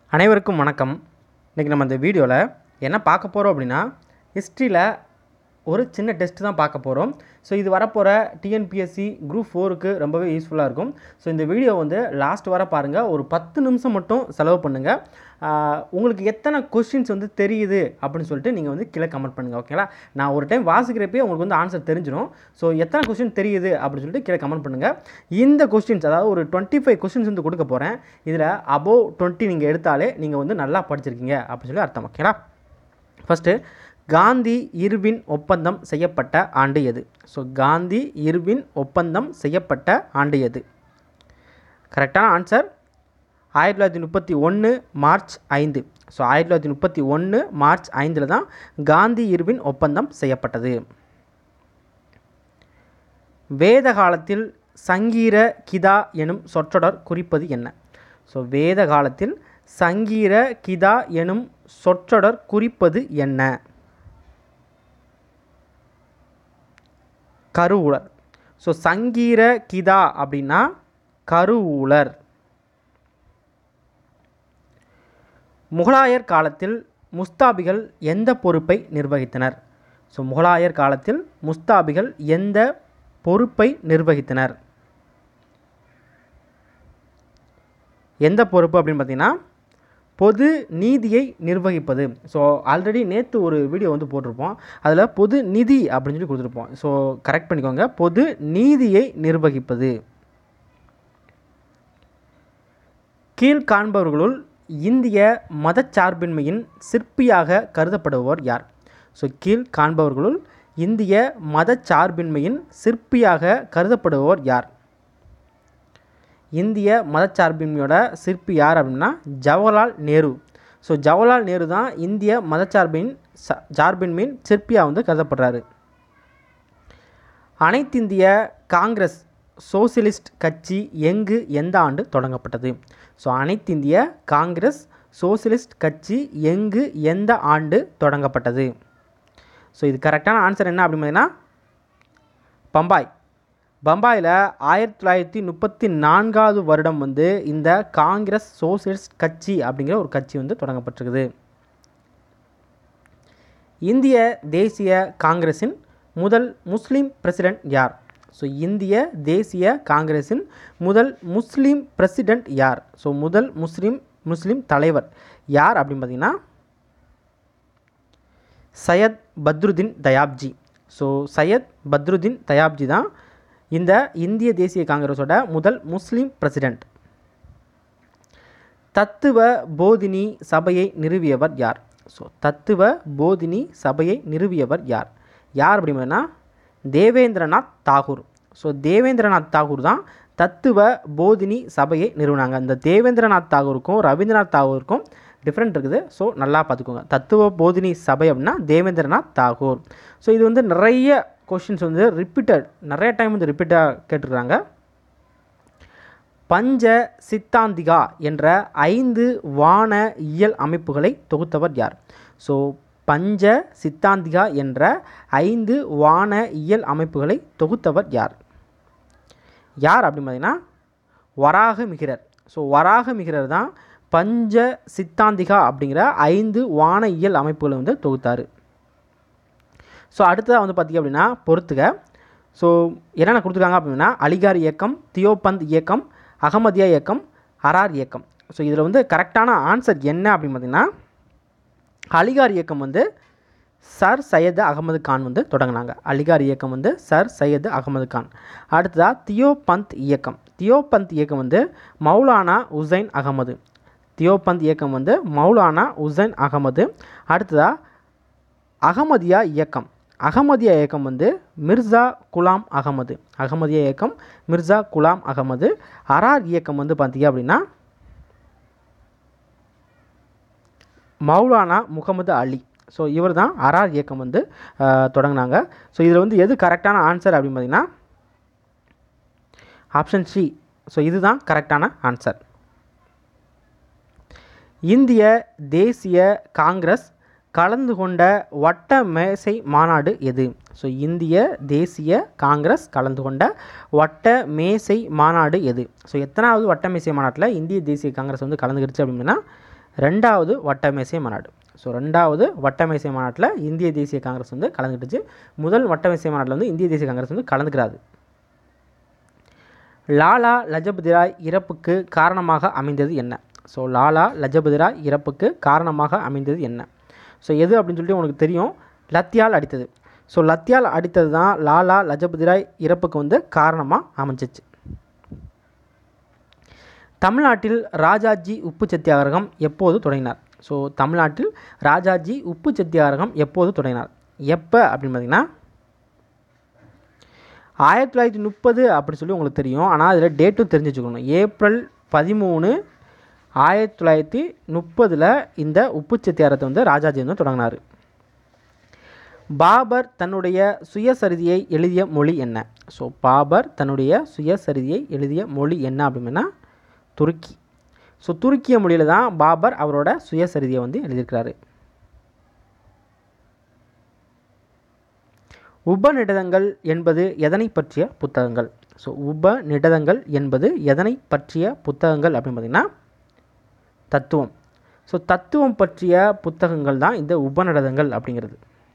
அனைவருக்கும் வணக்கம் இன்றைக்கி நம்ம இந்த வீடியோவில் என்ன பார்க்க போகிறோம் அப்படின்னா ஹிஸ்ட்ரியில் ஒரு சின்ன டெஸ்ட் தான் பார்க்க போகிறோம் ஸோ இது வரப்போகிற டிஎன்பிஎஸ்சி குரூப் ஃபோருக்கு ரொம்பவே யூஸ்ஃபுல்லாக இருக்கும் ஸோ இந்த வீடியோ வந்து லாஸ்ட் வர பாருங்கள் ஒரு பத்து நிமிஷம் மட்டும் செலவு பண்ணுங்கள் ஆஹ் உங்களுக்கு எத்தனை கொஷின்ஸ் வந்து தெரியுது அப்படின்னு சொல்லிட்டு நீங்கள் வந்து கீழே கமெண்ட் பண்ணுங்கள் ஓகேங்களா நான் ஒரு டைம் வாசிக்கிறப்பே உங்களுக்கு வந்து ஆன்சர் தெரிஞ்சிடும் ஸோ எத்தனை கொஸ்டின் தெரியுது அப்படின்னு சொல்லிட்டு கீழே கமெண்ட் பண்ணுங்கள் இந்த கொஸ்டின்ஸ் அதாவது ஒரு டுவெண்ட்டி ஃபைவ் கொஸ்டின்ஸ் வந்து கொடுக்க போகிறேன் இதில் அபோவ் டுவெண்ட்டி நீங்கள் எடுத்தாலே நீங்கள் வந்து நல்லா படிச்சிருக்கீங்க அப்படின்னு சொல்லி அர்த்தம் ஓகேங்களா ஃபஸ்ட்டு காந்தி இர்வின் ஒப்பந்தம் செய்யப்பட்ட ஆண்டு எது ஸோ காந்தி இர்வின் ஒப்பந்தம் செய்யப்பட்ட ஆண்டு எது கரெக்டான ஆன்சர் ஆயிரத்தி தொள்ளாயிரத்தி முப்பத்தி ஒன்று மார்ச் ஐந்து ஸோ ஆயிரத்தி தொள்ளாயிரத்தி முப்பத்தி ஒன்று மார்ச் ஐந்தில் தான் காந்தி இர்வின் ஒப்பந்தம் செய்யப்பட்டது வேத காலத்தில் சங்கீர கிதா எனும் சொற்றொடர் குறிப்பது என்ன ஸோ வேத காலத்தில் சங்கீர கிதா எனும் சொற்றொடர் குறிப்பது என்ன கருவூலர் ஸோ சங்கீர கிதா அப்படின்னா கருவூலர் முகலாயர் காலத்தில் முஸ்தாபிகள் எந்த பொறுப்பை நிர்வகித்தனர் ஸோ முகலாயர் காலத்தில் முஸ்தாபிகள் எந்த பொறுப்பை நிர்வகித்தனர் எந்த பொறுப்பு அப்படின்னு பார்த்தீங்கன்னா பொது நீதியை நிர்வகிப்பது ஸோ ஆல்ரெடி நேற்று ஒரு வீடியோ வந்து போட்டிருப்போம் அதில் பொது நிதி அப்படின்னு சொல்லி கொடுத்துருப்போம் ஸோ கரெக்ட் பண்ணிக்கோங்க பொது நீதியை நிர்வகிப்பது கீழ்காண்பவர்களுள் இந்திய மதச்சார்பின்மையின் சிற்பியாக கருதப்படுபவர் யார் ஸோ கீழ் காண்பவர்களுள் இந்திய மதச்சார்பின்மையின் சிற்பியாக கருதப்படுபவர் யார் இந்திய மதச்சார்பின்மையோட சிற்பி யார் அப்படின்னா ஜவஹர்லால் நேரு ஸோ ஜவஹர்லால் நேரு தான் இந்திய மதச்சார்பின் ச- சார்பின்மையின் சிற்பியாக வந்து கருதப்படுறாரு அனைத்திந்திய காங்கிரஸ் சோசியலிஸ்ட் கட்சி எங்கு எந்த ஆண்டு தொடங்கப்பட்டது ஸோ அனைத்திந்திய காங்கிரஸ் சோசியலிஸ்ட் கட்சி எங்கு எந்த ஆண்டு தொடங்கப்பட்டது ஸோ இது கரெக்டான ஆன்சர் என்ன அப்படின்னு பார்த்தீங்கன்னா பம்பாய் பம்பாயில் ஆயிரத்தி தொள்ளாயிரத்தி முப்பத்தி நான்காவது வருடம் வந்து இந்த காங்கிரஸ் சோசியலிஸ்ட் கட்சி அப்படிங்கிற ஒரு கட்சி வந்து தொடங்கப்பட்டிருக்குது இந்திய தேசிய காங்கிரஸின் முதல் முஸ்லீம் பிரசிடெண்ட் யார் ஸோ இந்திய தேசிய காங்கிரஸின் முதல் முஸ்லீம் பிரசிடெண்ட் யார் ஸோ முதல் முஸ்லீம் முஸ்லீம் தலைவர் யார் அப்படின்னு பார்த்தீங்கன்னா சையத் பத்ருதீன் தயாப்ஜி ஸோ சையத் பத்ருதீன் தயாப்ஜி தான் இந்த இந்திய தேசிய காங்கிரஸோட முதல் முஸ்லீம் பிரசிடெண்ட் தத்துவ போதினி சபையை நிறுவியவர் யார் ஸோ தத்துவ போதினி சபையை நிறுவியவர் யார் யார் அப்படின்னா தேவேந்திரநாத் தாகூர் ஸோ தேவேந்திரநாத் தாகூர் தான் தத்துவ போதினி சபையை நிறுவினாங்க இந்த தேவேந்திரநாத் தாகூருக்கும் ரவீந்திரநாத் தாகூருக்கும் டிஃப்ரெண்ட் இருக்குது ஸோ நல்லா பார்த்துக்கோங்க தத்துவ போதினி சபை அப்படின்னா தேவேந்திரநாத் தாகூர் ஸோ இது வந்து நிறைய கொஷின்ஸ் வந்து ரிப்பீட்டட் நிறைய டைம் வந்து ரிப்பீட்டாக கேட்டிருக்காங்க பஞ்ச சித்தாந்திகா என்ற ஐந்து வான இயல் அமைப்புகளை தொகுத்தவர் யார் ஸோ பஞ்ச சித்தாந்திகா என்ற ஐந்து வான இயல் அமைப்புகளை தொகுத்தவர் யார் யார் அப்படின்னு பார்த்தீங்கன்னா வராக மிகிரர் ஸோ வராக மிகிரர் தான் பஞ்ச சித்தாந்திகா அப்படிங்கிற ஐந்து வான இயல் அமைப்புகளை வந்து தொகுத்தார் ஸோ அடுத்ததாக வந்து பார்த்திங்க அப்படின்னா பொறுத்துக ஸோ என்னென்ன கொடுத்துருக்காங்க அப்படின்னா அலிகார் இயக்கம் தியோபந்த் இயக்கம் அகமதியா இயக்கம் அரார் இயக்கம் ஸோ இதில் வந்து கரெக்டான ஆன்சர் என்ன அப்படின்னு பார்த்தீங்கன்னா அலிகார் இயக்கம் வந்து சர் சையது அகமது கான் வந்து தொடங்கினாங்க அலிகார் இயக்கம் வந்து சர் சையது அகமது கான் அடுத்ததாக தியோபந்த் இயக்கம் தியோபந்த் இயக்கம் வந்து மௌலானா உசைன் அகமது தியோபந்த் இயக்கம் வந்து மௌலானா உசைன் அகமது அடுத்ததாக அகமதியா இயக்கம் அகமதியா இயக்கம் வந்து மிர்சா குலாம் அகமது அகமதியா இயக்கம் மிர்சா குலாம் அகமது அரார் இயக்கம் வந்து பார்த்தீங்க அப்படின்னா மௌலானா முகமது அலி ஸோ இவர் தான் அரார் இயக்கம் வந்து அஹ், தொடங்கினாங்க ஸோ இதில் வந்து எது கரெக்டான ஆன்சர் அப்படின்னு பார்த்தீங்கன்னா ஆப்ஷன் சி ஸோ இதுதான் கரெக்டான ஆன்சர் இந்திய தேசிய காங்கிரஸ் கலந்து கொண்ட வட்ட மேசை மாநாடு எது ஸோ இந்திய தேசிய காங்கிரஸ் கலந்து கொண்ட வட்ட மேசை மாநாடு எது ஸோ எத்தனாவது வட்ட மேசை மாநாட்டில் இந்திய தேசிய காங்கிரஸ் வந்து கலந்துக்கிடுச்சு அப்படின்னா ரெண்டாவது வட்டமேசை மாநாடு ஸோ ரெண்டாவது வட்டமேசை மாநாட்டில் இந்திய தேசிய காங்கிரஸ் வந்து கலந்துக்கிட்டுச்சு முதல் வட்டமேசை மாநாட்டில் வந்து இந்திய தேசிய காங்கிரஸ் வந்து கலந்துக்கிறாது லாலா லஜபதி ராய் இறப்புக்கு காரணமாக அமைந்தது என்ன ஸோ லாலா லஜபதி ராய் இறப்புக்கு காரணமாக அமைந்தது என்ன ஸோ எது அப்படின்னு சொல்லிட்டு உனக்கு தெரியும் லத்தியால் அடித்தது ஸோ லத்தியால் அடித்தது தான் லாலா லஜபதி ராய் இறப்புக்கு வந்து காரணமாக அமைஞ்சிச்சு தமிழ்நாட்டில் ராஜாஜி உப்பு சத்தியாகிரகம் எப்போது தொடங்கினார் ஸோ தமிழ்நாட்டில் ராஜாஜி உப்பு சத்தியாகிரகம் எப்போது தொடங்கினார் எப்போ அப்படின்னு பார்த்தீங்கன்னா ஆயிரத்தி தொள்ளாயிரத்தி முப்பது அப்படி சொல்லி உங்களுக்கு தெரியும் ஆனால் அதில் டேட்டும் தெரிஞ்சு வச்சுக்கணும் ஏப்ரல் பதிமூணு ஆயிரத்தி தொள்ளாயிரத்தி முப்பதில் இந்த உப்பு சத்தியாரத்தை வந்து ராஜாஜி வந்து தொடங்கினார் பாபர் தன்னுடைய சுயசரிதியை எழுதிய மொழி என்ன ஸோ பாபர் தன்னுடைய சுயசரிதியை எழுதிய மொழி என்ன அப்படின்னா துருக்கி ஸோ துருக்கிய மொழியில் தான் பாபர் அவரோட சுயசரிதியை வந்து எழுதியிருக்கிறாரு உபநிடதங்கள் என்பது எதனை பற்றிய புத்தகங்கள் ஸோ உபநிடதங்கள் என்பது எதனை பற்றிய புத்தகங்கள் அப்படின்னு பார்த்திங்கன்னா தத்துவம் ஸோ தத்துவம் பற்றிய புத்தகங்கள் தான் இந்த உபநிடதங்கள் அப்படிங்கிறது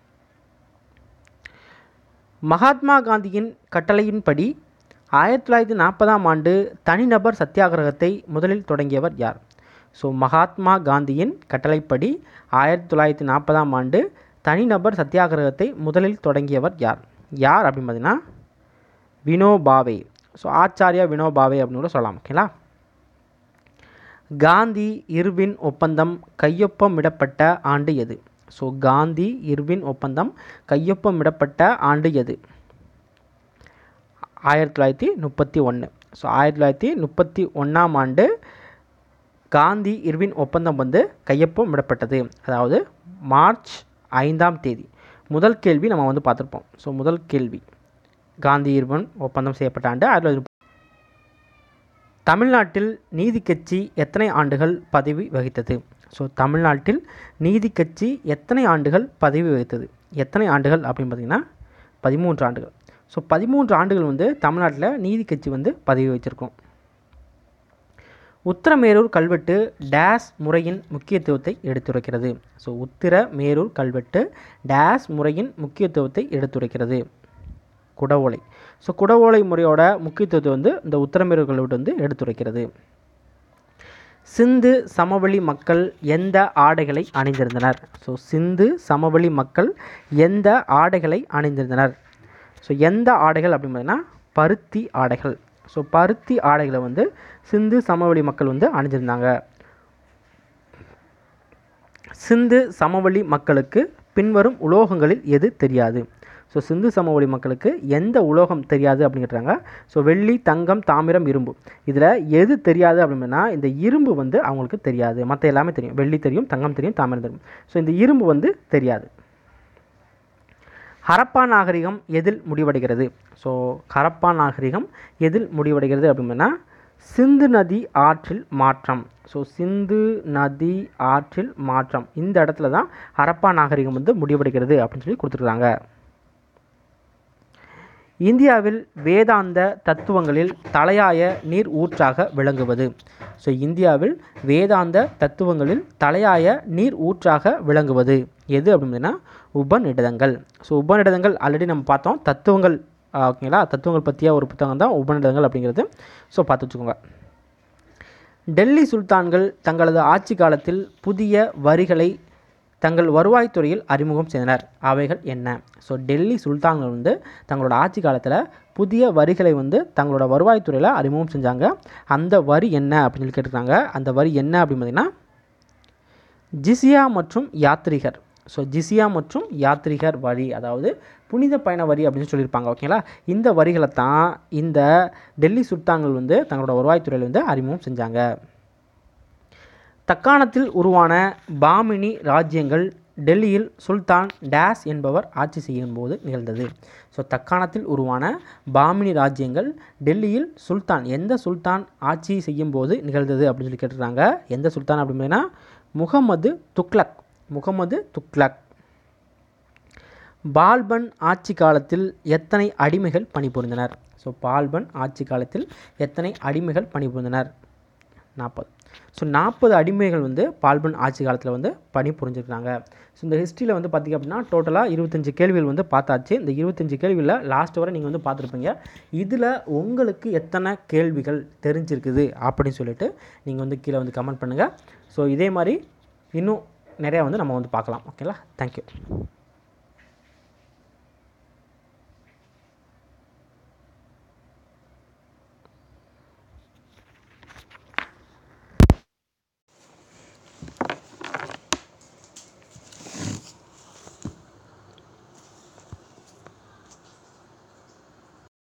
மகாத்மா காந்தியின் கட்டளையின்படி ஆயிரத்தி தொள்ளாயிரத்தி நாற்பதாம் ஆண்டு தனிநபர் சத்தியாகிரகத்தை முதலில் தொடங்கியவர் யார் ஸோ மகாத்மா காந்தியின் கட்டளைப்படி ஆயிரத்தி தொள்ளாயிரத்தி நாற்பதாம் ஆண்டு தனிநபர் சத்தியாகிரகத்தை முதலில் தொடங்கியவர் யார் யார் அப்படின்னு பார்த்தீங்கன்னா வினோபாவே ஸோ ஆச்சாரியா வினோபாவே அப்படின்னு கூட சொல்லலாம் ஓகேங்களா காந்தி இர்வின் ஒப்பந்தம் கையொப்பமிடப்பட்ட ஆண்டு எது ஸோ காந்தி இர்வின் ஒப்பந்தம் கையொப்பமிடப்பட்ட ஆண்டு எது ஆயிரத்தி தொள்ளாயிரத்தி முப்பத்தி ஒன்று ஸோ ஆயிரத்தி தொள்ளாயிரத்தி முப்பத்தி ஒன்றாம் ஆண்டு காந்தி இர்வின் ஒப்பந்தம் வந்து கையொப்பமிடப்பட்டது அதாவது மார்ச் ஐந்தாம் தேதி முதல் கேள்வி நம்ம வந்து பார்த்துருப்போம் ஸோ முதல் கேள்வி காந்தி இர்வின் ஒப்பந்தம் செய்யப்பட்ட ஆண்டு ஆயிரத்தி தொள்ளாயிரத்தி தமிழ்நாட்டில் நீதி கட்சி எத்தனை ஆண்டுகள் பதவி வகித்தது ஸோ தமிழ்நாட்டில் நீதி கட்சி எத்தனை ஆண்டுகள் பதவி வகித்தது எத்தனை ஆண்டுகள் அப்படின்னு பார்த்தீங்கன்னா பதிமூன்று ஆண்டுகள் ஸோ பதிமூன்று ஆண்டுகள் வந்து தமிழ்நாட்டில் நீதி கட்சி வந்து பதவி வச்சிருக்கோம் உத்தரமேரூர் கல்வெட்டு டேஸ் முறையின் முக்கியத்துவத்தை எடுத்துரைக்கிறது ஸோ உத்திரமேரூர் கல்வெட்டு டேஸ் முறையின் முக்கியத்துவத்தை எடுத்துரைக்கிறது குடவோலை ஸோ குடவோலை முறையோட முக்கியத்துவத்தை வந்து இந்த உத்தரமேரூர் கல்வெட்டு வந்து எடுத்துரைக்கிறது சிந்து சமவெளி மக்கள் எந்த ஆடைகளை அணிந்திருந்தனர் ஸோ சிந்து சமவெளி மக்கள் எந்த ஆடைகளை அணிந்திருந்தனர் ஸோ எந்த ஆடைகள் அப்படின்னு பார்த்தீங்கன்னா பருத்தி ஆடைகள் ஸோ பருத்தி ஆடைகளை வந்து சிந்து சமவெளி மக்கள் வந்து அணிஞ்சிருந்தாங்க சிந்து சமவெளி மக்களுக்கு பின்வரும் உலோகங்களில் எது தெரியாது ஸோ சிந்து சமவெளி மக்களுக்கு எந்த உலோகம் தெரியாது அப்படிங்கிறாங்க ஸோ வெள்ளி தங்கம் தாமிரம் இரும்பு இதில் எது தெரியாது அப்படின்னா இந்த இரும்பு வந்து அவங்களுக்கு தெரியாது மற்ற எல்லாமே தெரியும் வெள்ளி தெரியும் தங்கம் தெரியும் தாமிரம் தெரியும் ஸோ இந்த இரும்பு வந்து தெரியாது ஹரப்பா நாகரிகம் எதில் முடிவடைகிறது ஸோ ஹரப்பா நாகரிகம் எதில் முடிவடைகிறது அப்படின்னா சிந்து நதி ஆற்றில் மாற்றம் ஸோ சிந்து நதி ஆற்றில் மாற்றம் இந்த இடத்துல தான் ஹரப்பா நாகரிகம் வந்து முடிவடைகிறது அப்படின்னு சொல்லி கொடுத்துருக்காங்க இந்தியாவில் வேதாந்த தத்துவங்களில் தலையாய நீர் ஊற்றாக விளங்குவது ஸோ இந்தியாவில் வேதாந்த தத்துவங்களில் தலையாய நீர் ஊற்றாக விளங்குவது எது அப்படின்னா உபநிடதங்கள் ஸோ உபநிடதங்கள் ஆல்ரெடி நம்ம பார்த்தோம் தத்துவங்கள் ஆஹ், ஓகேங்களா தத்துவங்கள் பற்றிய ஒரு புத்தகம் தான் உபநிடதங்கள் அப்படிங்கிறது ஸோ பார்த்து வச்சுக்கோங்க டெல்லி சுல்தான்கள் தங்களது ஆட்சி காலத்தில் புதிய வரிகளை தங்கள் வருவாய்த்துறையில் அறிமுகம் செய்தனர் அவைகள் என்ன ஸோ டெல்லி சுல்தான்கள் வந்து தங்களோட ஆட்சி காலத்தில் புதிய வரிகளை வந்து தங்களோட வருவாய்த்துறையில் அறிமுகம் செஞ்சாங்க அந்த வரி என்ன அப்படின்னு சொல்லி கேட்டிருக்காங்க அந்த வரி என்ன அப்படின்னு பார்த்தீங்கன்னா ஜிசியா மற்றும் யாத்ரிகர் ஸோ ஜிசியா மற்றும் யாத்ரிகர் வரி அதாவது புனித பயண வரி அப்படின்னு சொல்லியிருப்பாங்க ஓகேங்களா இந்த வரிகளை தான் இந்த டெல்லி சுல்தான்கள் வந்து தங்களோட வருவாய்த்துறையில் வந்து அறிமுகம் செஞ்சாங்க தக்காணத்தில் உருவான பாமினி ராஜ்யங்கள் டெல்லியில் சுல்தான் டேஸ் என்பவர் ஆட்சி செய்யும்போது நிகழ்ந்தது ஸோ தக்காணத்தில் உருவான பாமினி ராஜ்யங்கள் டெல்லியில் சுல்தான் எந்த சுல்தான் ஆட்சி செய்யும்போது நிகழ்ந்தது அப்படின்னு சொல்லி கேட்டிருக்காங்க எந்த சுல்தான் அப்படின்னா முகமது துக்ளக் முகமது துக்ளக் பால்பன் ஆட்சி காலத்தில் எத்தனை அடிமைகள் பணிபுரிந்தனர் ஸோ பால்பன் ஆட்சி காலத்தில் எத்தனை அடிமைகள் பணிபுரிந்தனர் நாற்பது ஸோ நாற்பது அடிமைகள் வந்து பால்பன் ஆட்சி காலத்தில் வந்து பணி புரிஞ்சிருக்காங்க ஸோ இந்த ஹிஸ்ட்ரியில் வந்து பார்த்திங்க அப்படின்னா டோட்டலாக இருபத்தஞ்சு கேள்விகள் வந்து பார்த்தாச்சு இந்த இருபத்தஞ்சு கேள்வியில் லாஸ்ட் வரை நீங்கள் வந்து பார்த்துருப்பீங்க இதில் உங்களுக்கு எத்தனை கேள்விகள் தெரிஞ்சிருக்குது அப்படின்னு சொல்லிட்டு நீங்கள் வந்து கீழே வந்து கமெண்ட் பண்ணுங்கள் ஸோ இதே மாதிரி இன்னும் நிறையா வந்து நம்ம வந்து பார்க்கலாம் ஓகேங்களா தேங்க்யூ